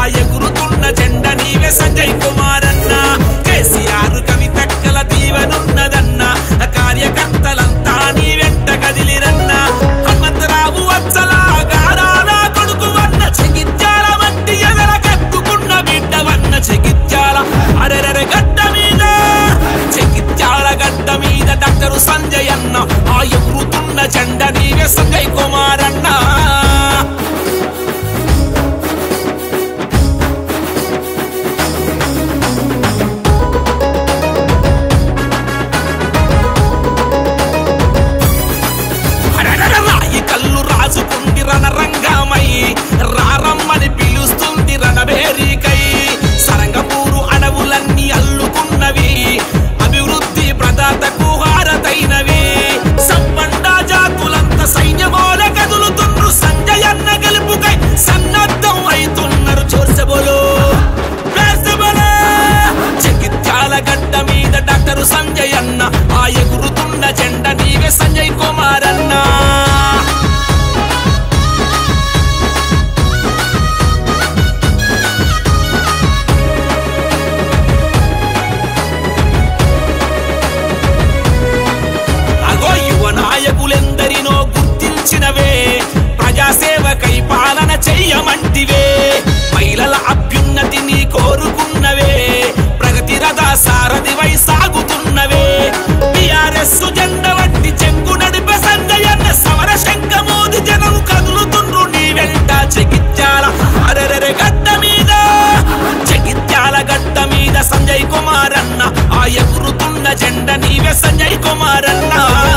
ఎగురుతున్న జెండ నీవే సంజయ్ కుమార్ అన్న కేసీఆర్ కవితక్కల దీవెనున్నదన్న కార్యకర్తలంతా నీ వెంట కదిలిరన్న హనుమంతరావు వత్సల గారాల కొడుకు వన్న చెగిత్యాల వంటి ఎదల కత్తుకున్న బిడ్డవన్న చెగిత్యాల అరెరెరె గడ్డ మీద చెగిత్యాల గడ్డ మీద డాక్టర్ సంజయ్ అన్న ఆ ఎగురుతున్న జెండ నీవే సంజయ్ కుమార్ అన్న అరెరెరె రాయి కళ్ళు రాజుకుంది రణరంగమై రారమ్మని పిలుస్తుంది రణభేరికై సరంగపూరు అడవులన్నీ అల్లుకున్నవి అభివృద్ధి ప్రదాతకు హారతైనవి సంపండ జాతులంత సైన్యమోల కదులుతున్నారు సంజయన్న గెలుపుకై సన్నద్ధం అవుతున్నారు చోర్సబోలు జగిత్యాల గడ్డ మీద డాక్టర్ సంజయ్ అన్న ఆ ఎగురుతున్న జెండ నీవే సంజయ్ కుమార్ అన్నా అగో యువ నాయకులెందరినో గుర్తించినవే ప్రజాసేవకై పాలన చెయ్యమంటివే మహిళల అభ్యున్నతిని కోరుకున్నవే ప్రగతి రథ సారథివై సాగుతున్నవే బిఆర్ఎస్ జెండ వట్టి చెంగు నడిపే సంజయన్న సమర శంఖమోది జనం కదులుతుండ్రు నీ వెంట చెగిత్యాల అరెరెరె గడ్డ మీద జగిత్యాల గడ్డ మీద సంజయ్ కుమార్ అన్న ఆ ఎగురుతున్న జెండ నీవే సంజయ్ కుమార్ అన్న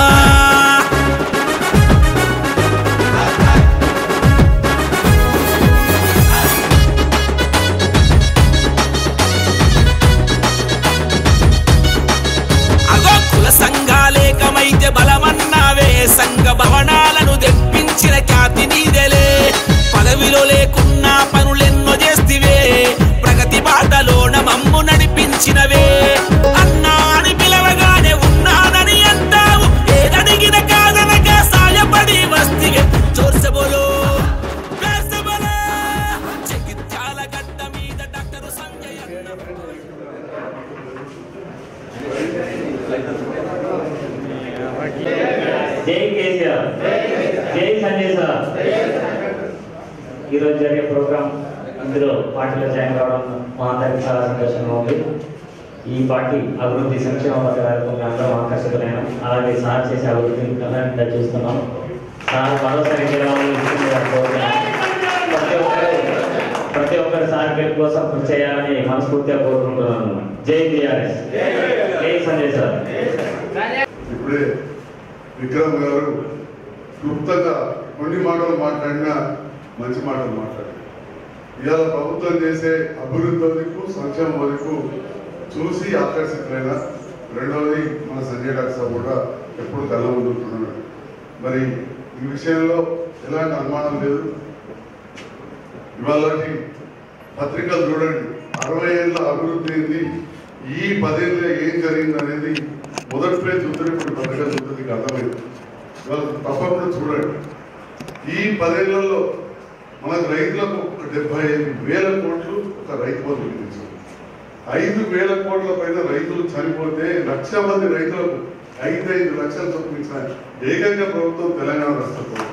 అగో కుల సంఘాలేకమైతే బలమన్నావే సంఘ భవనాలను తెప్పించిన ఖ్యాతి నీదెలే పదవిలో లేకున్నా పనులెన్నో చేస్తివే ప్రగతి బాటలోన మమ్ము నడిపించినవే అన్నా అని పిలవగానే ఉన్నానని అంటావు ఏదడిగిన కాదనగా సాయపడి వస్తివే చోర్సబోలో వేసబోలో జగిత్యాల గడ్డ మీద డాక్టర్ సంజయ్ అన్న జై కేసీఆర్ జై సంజయ్ సార్ ఈరోజు జరిగే ప్రోగ్రామ్ ఇందులో పార్టీలో జాయిన్ కావడం మా అందరికీ చాలా సంతోషంగా ఉంది ఈ పార్టీ అభివృద్ధి సంక్షేమ పథకాలకు మేము అందరం ఆకర్షితులైన అలాగే సార్ చేసే అభివృద్ధిని కళ్ళంతా చూస్తున్నాం సార్ మరోసారి గెలవాలని ఇష్టంగా కోరుతున్నాం ప్రతి ఒక్కరు ప్రతి ఒక్కరు సార్ గెలుపు కోసం కృషి చేయాలని మనస్ఫూర్తిగా కోరుకుంటున్నాను జై టీఆర్ఎస్ జై సంజయ్ సార్ ఇప్పుడే విక్రమ్ గారు క్లుప్తంగా కొన్ని మాటలు మాట్లాడినా మంచి మాటలు మాట్లాడారు ఇవాళ ప్రభుత్వం చేసే అభివృద్ధి వదికు సంక్షేమ వదికు చూసి ఆకర్షితులైన రెండవది మన సంజయ్ డాక్టర్ సార్ కూడా ఎప్పుడు కళ్ళ ముందు ఉంటున్నాడు మరి ఈ విషయంలో ఎలాంటి అనుమానం లేదు ఇవాళ పత్రికలు చూడండి అరవై ఏళ్ళ అభివృద్ధి ఏంది ఈ పదేళ్ళ ఏం జరిగింది అనేది మొదటి పేజ్ చూస్తే ఇప్పుడు పత్రిక చూస్తే మీకు అర్థమైంది ఇవాళ తప్పకుండా చూడండి ఈ పదేళ్లలో మనకు రైతులకు ఒక డెబ్బై ఐదు వేల కోట్లు ఒక రైతు బంధు ఇచ్చారు ఐదు వేల కోట్ల పైన రైతులు చనిపోతే లక్ష మంది రైతులకు ఐదు ఐదు లక్షలు చొప్పున ఏకంగా ప్రభుత్వం తెలంగాణ రాష్ట్ర ప్రభుత్వం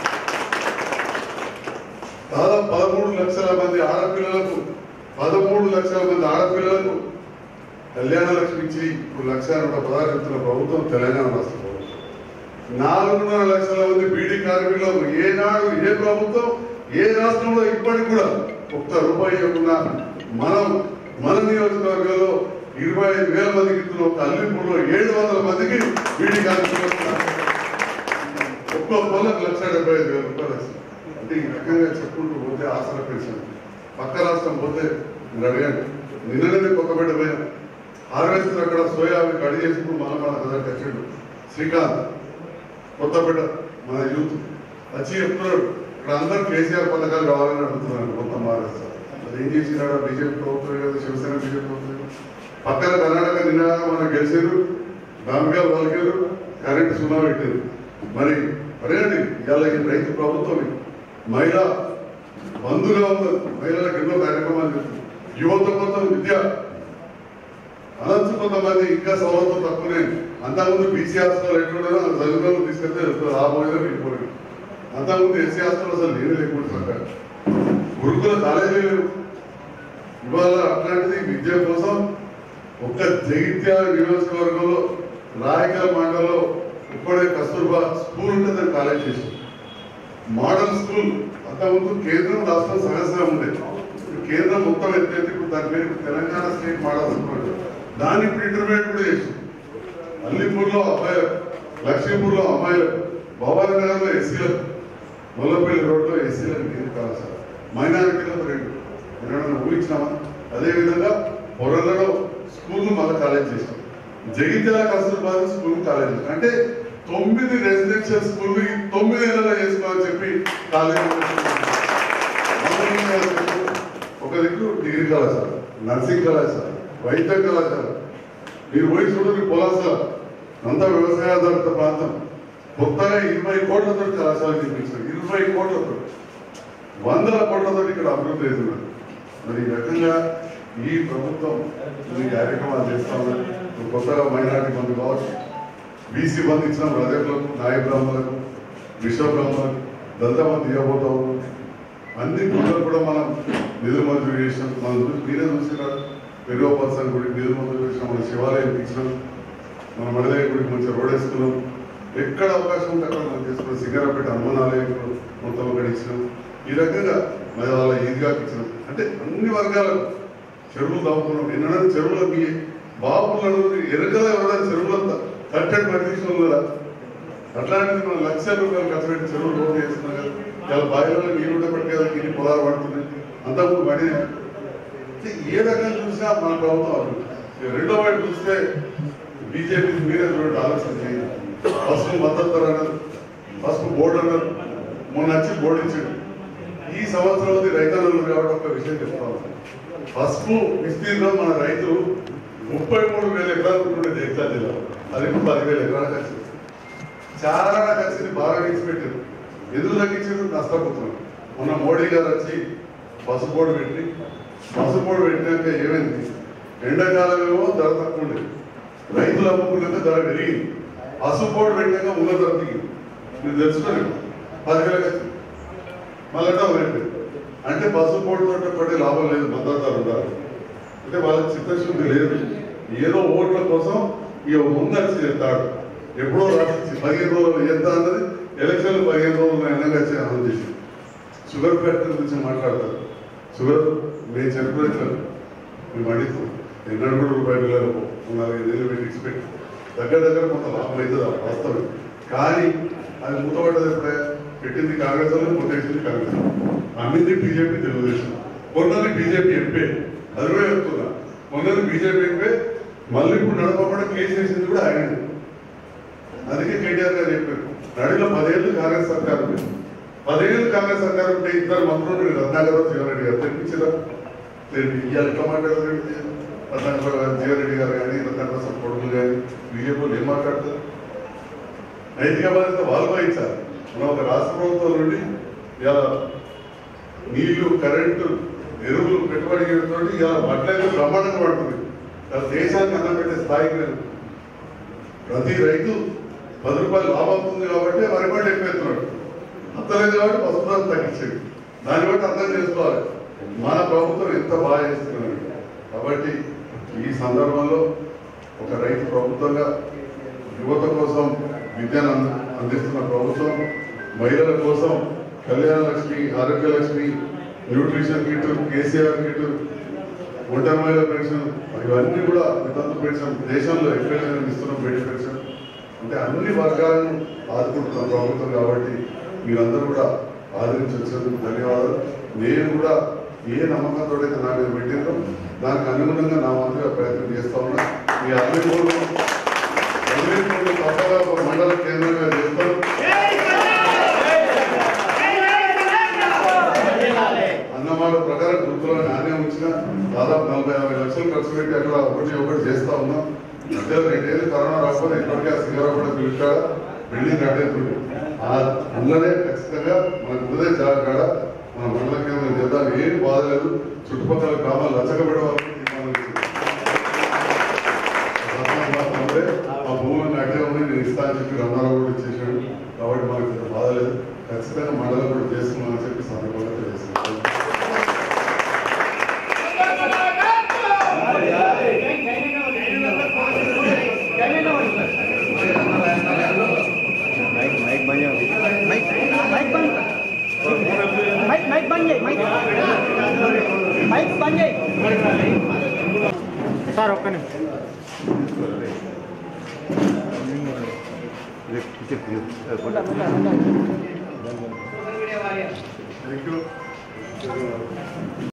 దాదాపు పదమూడు లక్షల మంది ఆడపిల్లలకు పదమూడు లక్షల మంది ఆడపిల్లలకు కళ్యాణ లక్ష్మి ఇచ్చి ఇప్పుడు లక్ష నూట పదహారు చెప్తున్న ప్రభుత్వం తెలంగాణ రాష్ట్ర ప్రభుత్వం నాలుగున్నర లక్షల మంది బీడీ కార్మికులకు ఏనాడు ఏ ప్రభుత్వం ఏ రాష్ట్రంలో ఇప్పటికి కూడా ఒక్క రూపాయి ఇవ్వకుండా మనం మన నియోజకవర్గంలో ఇరవై ఐదు వేల మందికి ఇస్తున్న ఒక అల్లిపూర్లో ఏడు వందల మందికి బీడీ కార్మికులకు ఒక్కో పొలకు లక్ష డెబ్బై ఐదు వేల రూపాయలు వచ్చింది అంటే ఈ రకంగా చెప్పుకుంటూ పోతే ఆసరా పెన్షన్ పక్క రాష్ట్రం పోతే మీరు అడగండి నిన్ననే కొత్తపేట పోయిన హార్వెస్టర్ అక్కడ సోయాబీన్ కడి చేసుకుంటూ మన మన దగ్గర తెచ్చిండు శ్రీకాంత్ కొత్తపేట మన యూత్ వచ్చి చెప్తున్నాడు ఇక్కడ అందరూ కేసీఆర్ పథకాలు కావాలని అడుగుతున్నాడు కొత్త మహారాష్ట్ర అది ఏం చేసినాడు బీజేపీ ప్రభుత్వం కదా శివసేన బీజేపీ ప్రభుత్వం పక్కన కర్ణాటక నిన్న మనం గెలిచారు బాంబిగా వాళ్ళకి కరెంట్ సున్నా పెట్టారు మరి అదేంటి ఇవాళ ఈ రైతు ప్రభుత్వం మహిళా బంధుగా ఉన్న మహిళలకు ఎన్నో కార్యక్రమాలు చేస్తుంది యువత కోసం విద్య అనొచ్చు కొంతమంది ఇంకా సౌలభ్యం తక్కువనే అంతకుముందు బీసీ హాస్టల్ ఎట్లుండదో అది చదువులో తీసుకెళ్తే రాబోయేదో వెళ్ళిపోయింది అంతకుముందు ఎస్సీ హాస్టల్ అసలు నేను లేకుండా సర్కారు గురుకుల కాలేజీ లేవు ఇవాళ అట్లాంటిది విద్య కోసం ఒక్క జగిత్యాల నియోజకవర్గంలో రాయకల్ మండలంలో ఇప్పుడే కస్తూర్బా స్కూల్ ఉంటే దాన్ని కాలేజ్ చేసి మోడల్ స్కూల్ అంతకుముందు కేంద్రం రాష్ట్రం సహజంగా ఉండేది ఇప్పుడు కేంద్రం మొత్తం ఎత్తేది ఇప్పుడు దాని పేరు ఇప్పుడు తెలంగాణ స్టేట్ మోడల్ స్కూల్ దాన్ని ఇప్పుడు ఇంటర్మీడియట్ కూడా చేసి అల్లిపూర్లో అబ్బాయిలు లక్ష్మీపూర్లో అమ్మాయిలు భవానీ నగర్లో ఎస్సీలకు ముల్లపల్లి రోడ్లో ఎస్సీలకు నేను కళాశాల మైనారిటీలకు రెండు ఎన్నడన్నా ఊహించినామా అదేవిధంగా పొరలలో స్కూల్ మళ్ళీ కాలేజ్ చేసాం జగిత్యాల కస్తూర్బా స్కూల్ కాలేజ్ చేసాం. అంటే తొమ్మిది రెసిడెన్షియల్ స్కూల్ తొమ్మిది నెలలు చేసుకోవాలని చెప్పి కాలేజ్ ఒక దిక్కు డిగ్రీ కళాశాల నర్సింగ్ కళాశాల వైద్య కళాశాల మీరు పోయి చూడండి పొలాసల అంతా వ్యవసాయాధారిత ప్రాంతం కొత్తగా ఇరవై కోట్లతో కళాశాల నిర్మించారు ఇరవై కోట్లతో వందల కోట్లతో ఇక్కడ అభివృద్ధి అవుతున్నారు మరి ఈ రకంగా ఈ ప్రభుత్వం ఈ కార్యక్రమాలు చేస్తా ఉన్నారు ఇప్పుడు కొత్తగా మైనారిటీ బంధు కావచ్చు బీసీ బంధు ఇచ్చిన రజకులకు నాయ బ్రాహ్మణులకు విశ్వ బ్రాహ్మణులకు దళిత బంధు ఇవ్వబోతా ఉన్నాం అన్ని గుళ్ళు కూడా మనం నిధులు మంజూరు చేసినాం మనం చూసి మీరే చూసినారు పెరుగు పర్సన్ గుడికి నిధులు మంజూరు చేసినాం మన శివాలయం ఇచ్చినాం మన మడదయ్య గుడికి మంచిగా రోడ్ వేసుకున్నాం ఎక్కడ అవకాశం ఉంటే అక్కడ మనం చేసుకున్నాం సింగరాపేట హనుమానాలయం మొత్తం అక్కడ ఇచ్చినాం ఈ రకంగా మరి వాళ్ళ ఈద్గా ఇచ్చినాం అంటే అన్ని వర్గాలకు చెరువులు దాపుకున్నాం ఎన్నడూ చెరువులు మీ బాబులను ఎరకల ఎవరైనా చెరువులంతా కట్టెడ్ పట్టించిన కదా అట్లాంటిది మనం లక్షల రూపాయలు ఖర్చు పెట్టి చెరువులు రోడ్డు చేస్తున్నాం కదా చాలా బావిలో నీళ్ళు ఉండబట్టి కదా ఇన్ని పొలాలు పడుతున్నాయి అంతకుముందు పడి ఏ రకంగా చూసినా మన ప్రభుత్వం అభివృద్ధి రెండో వైపు చూస్తే బీజేపీ మీరే చూడండి ఆలోచన చేయండి పసుపు మద్దతు ధర అన్నారు పసుపు బోర్డు అన్నారు మొన్న వచ్చి బోర్డు ఇచ్చాడు ఈ సంవత్సరం అది రైతన్నలు కాబట్టి ఒక విషయం చెప్తాను పసుపు విస్తీర్ణం మన రైతులు ముప్పై మూడు వేల ఎకరాలు ఉంటుండే జగిత్యాల జిల్లా అది ఇప్పుడు పదివేల ఎకరాలకు వచ్చింది చాలా కలిసి బాగా పెట్టారు ఎందుకు తగ్గించారు నష్టపోతున్నారు మొన్న మోడీ గారు వచ్చి పసుపు బోర్డు పెట్టి పసుపు బోర్డు పెట్టినాక ఏమైంది ఎండాకాలం ఏమో ధర తక్కువ ఉండేది రైతులు అమ్ముకున్నాక ధర పెరిగింది పసుపు బోర్డు పెట్టాక ఉన్న ధర దిగింది మీరు తెలుసుకోలేదు పదివేలకు వచ్చింది మళ్ళీ రేటు అంటే పసుపు బోర్డు తోటి పడే లాభం లేదు మద్దతు ఉన్నారు అంటే వాళ్ళకి చిత్తశుద్ధి లేదు ఏదో ఓట్ల కోసం ఇక ముందరిచి చెప్తాడు ఎప్పుడో రాసి పదిహేను రోజులు ఎంత అన్నది ఎలక్షన్లు పదిహేను రోజులు వెనక వచ్చి అనౌన్స్ చేసి షుగర్ ఫ్యాక్టరీ గురించి మాట్లాడతారు షుగర్ మేము చనిపోయినారు మేము అడుగుతాం ఎన్నడూ కూడా రూపాయలు లేదు నాలుగైదు వేలు పెట్టి ఎక్స్పెక్ట్ దగ్గర దగ్గర కొంత లాభం అవుతుంది ఆ వాస్తవం కానీ అది మూతపడ్డది ఎప్పుడే పెట్టింది కాంగ్రెస్ వాళ్ళు మూతేసింది కాంగ్రెస్ అమ్మింది బీజేపీ తెలుగుదేశం కొన్నది బీజేపీ ఎంపీ అది కూడా చెప్తున్నా మొన్నది బీజేపీ ఎంపీ మళ్ళీ ఇప్పుడు నడపబడ కేసు వేసింది కూడా ఆయన అందుకే కేటీఆర్ గారు చెప్పారు నడిలో పదేళ్ళు కాంగ్రెస్ సర్కార్ ఉంది పదేళ్ళు కాంగ్రెస్ సర్కార్ ఉంటే ఇద్దరు మంత్రులు రత్నాకర్ జీవన్రెడ్డి గారు తెప్పించారా ఇవాళ ఎట్లా మాట్లాడారు రత్నాకర్ జీవన్రెడ్డి గారు కానీ రత్నాకర్ కొడుకులు కానీ బీజేపీ ఏం మాట్లాడతారు నైతిక బాధ్యత వాళ్ళు వహించాలి మనం ఒక రాష్ట్ర ప్రభుత్వం నుండి ఇలా నీళ్లు కరెంటు ఎరువులు పెట్టుబడి తోటి ఇలా బట్టలైతే బ్రహ్మాండంగా పడుతుంది ఇలా దేశానికి అన్నం పెట్టే స్థాయికి లేదు ప్రతి రైతు పది రూపాయలు లాభం అవుతుంది కాబట్టి వరి పంట ఎక్కువెత్తున్నాడు అంతలేదు కాబట్టి పసుపు ధర తగ్గించేది దాన్ని బట్టి అర్థం చేసుకోవాలి మన ప్రభుత్వం ఎంత బాగా చేస్తున్నది కాబట్టి ఈ సందర్భంలో ఒక రైతు ప్రభుత్వంగా యువత కోసం విద్యను అంద- అందిస్తున్న ప్రభుత్వం మహిళల కోసం Kalyana Lakshmi Arogya Lakshmi nutrition kit KCR kit ఒంటరి మహిళ పెన్షన్ ఇవన్నీ కూడా వితంతు పెన్షన్ దేశంలో ఎక్కడ ఇస్తున్న బెడ్ పెన్షన్ అంటే అన్ని వర్గాలను ఆదుకుంటున్న ప్రభుత్వం కాబట్టి మీరందరూ కూడా ఆదరించి వచ్చినందుకు ధన్యవాదాలు నేను కూడా ఏ నమ్మకంతో అయితే నా మీద పెట్టిందో దానికి అనుగుణంగా నా వంతుగా ప్రయత్నం చేస్తా ఉన్నా మీ అన్ని మూడు అన్ని మూడు తప్పగా ఒక మండల కేంద్రంగా చేస్తాను అన్నమాట ప్రకారం గుర్తులో నాణ్యం వచ్చిన దాదాపు నలభై యాభై లక్షలు ఖర్చు పెట్టి అక్కడ ఒకటి ఒకటి చేస్తా ఉన్నాం మధ్యలో రెండేళ్ళు కరోనా రాకపోతే ఇప్పటికే ఆ సింగరావు కూడా పిలిచాడు బిల్డింగ్ కట్టేస్తుంది ఆ అందులోనే ఖచ్చితంగా మన కుదే జాగ్రత్త మన మండల కేంద్రం చేద్దాం ఏం బాధ లేదు చుట్టుపక్కల గ్రామాలు లచ్చకబడే వరకు తీర్మానం చేసింది. సర్పంచ్ మాత్రం అంటే ఆ భూములన్నీ అడ్డే ఉన్నాయి నేను ఇస్తా అని చెప్పి రంగారావు కూడా ఇచ్చేసాడు కాబట్టి మనకు పెద్ద బాధ లేదు ఖచ్చితంగా మండలం కూడా చేసుకున్నామని చెప్పి సందర్భంగా తెలియజేస్తున్నాను माइक माइक माइक बंद माइक माइक बंद जाए माइक माइक बंद जाए సార్ ఒక్క నిమిషం థ్యాంక్ యూ